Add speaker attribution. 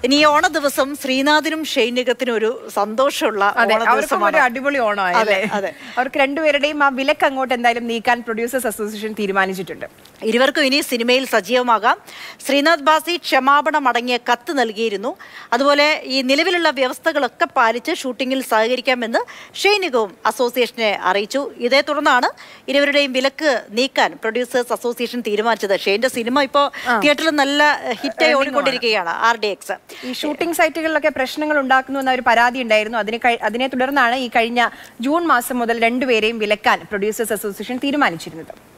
Speaker 1: ഇനി ഈ ഓണ ദിവസം ശ്രീനാഥിനും ഷൈനികത്തിനും ഒരു സന്തോഷമുള്ള
Speaker 2: അതെ
Speaker 1: ഓണ
Speaker 2: അവർക്കും ഒരു
Speaker 1: ദിവസമാണ്
Speaker 2: അടിപൊളി ഓണമായല്ലേ
Speaker 1: അതെ, അതെ.
Speaker 2: അവർക്ക് രണ്ടുപേരുടെയും ആ വിലക്ക് അങ്ങോട്ട് എന്തായാലും നീക്കാൻ പ്രൊഡ്യൂസേഴ്സ് അസോസിയേഷൻ തീരുമാനിച്ചിട്ടുണ്ട്
Speaker 1: ഇരുവർക്കും ഇനി സിനിമയിൽ സജീവമാകാം ശ്രീനാഥ് ബാസി ക്ഷമാപണം അടങ്ങിയ കത്ത് നൽകിയിരുന്നു അതുപോലെ ഈ നിലവിലുള്ള വ്യവസ്ഥകളൊക്കെ പാലിച്ച് ഷൂട്ടിങ്ങിൽ സഹകരിക്കാമെന്ന് ഷൈനികവും അസോസിയേഷനെ അറിയിച്ചു ഇതേ തുടർന്നാണ് ഇരുവരുടെയും വിലക്ക് നീക്കാൻ പ്രൊഡ്യൂസേഴ്സ് അസോസിയേഷൻ തീരുമാനിച്ചത് ഷെയ്ന്റെ സിനിമ ഇപ്പോൾ തിയേറ്ററിൽ നല്ല ഹിറ്റായി ഓടിക്കൊണ്ടിരിക്കുകയാണ് ആർ ഡി എക്സ്
Speaker 2: ഈ ഷൂട്ടിംഗ് സൈറ്റുകളിലൊക്കെ പ്രശ്നങ്ങൾ ഉണ്ടാക്കുന്നു എന്ന ഒരു പരാതി ഉണ്ടായിരുന്നു അതിനെ കഴി- അതിനെ തുടർന്നാണ് ഈ കഴിഞ്ഞ ജൂൺ മാസം മുതൽ രണ്ടുപേരെയും വിലക്കാൻ പ്രൊഡ്യൂസേഴ്സ് അസോസിയേഷൻ തീരുമാനിച്ചിരുന്നത്